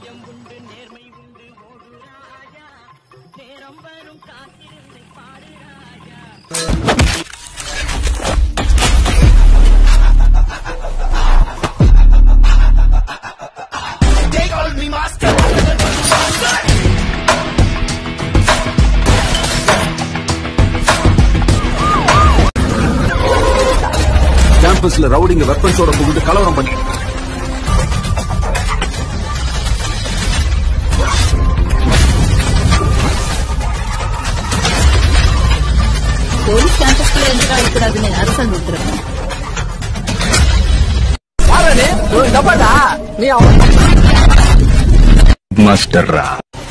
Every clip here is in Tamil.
நியாயம் உண்டு நேர்மை உண்டு ஓடு ராஜா நேரம் வரும் காத்திருந்து பாடு ராஜா கேம்பஸ்ல ரவுடிங்க வெப்பன்ஸோட புகுந்து கலவரம் பண்ணி போலீஸ் கேம்பஸ்குள்ள என்டர் ஆகக்கூடாதுன்னு அரசாங்கம் உத்தரவு மாஸ்டர்ரா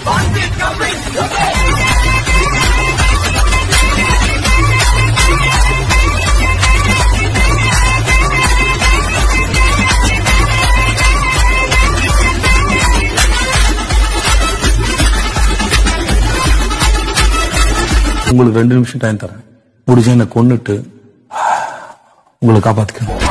உங்களுக்கு ரெண்டு நிமிஷம் டைம் தரேன் முடிஞ்ச என்னை கொன்னுட்டு உங்களை காப்பாத்திக்கணும்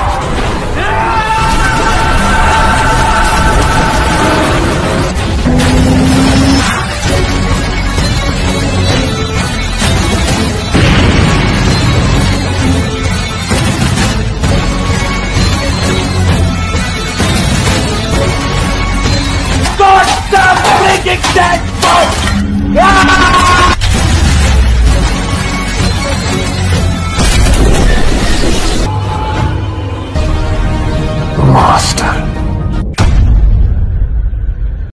Stop! Stop! Breaking that!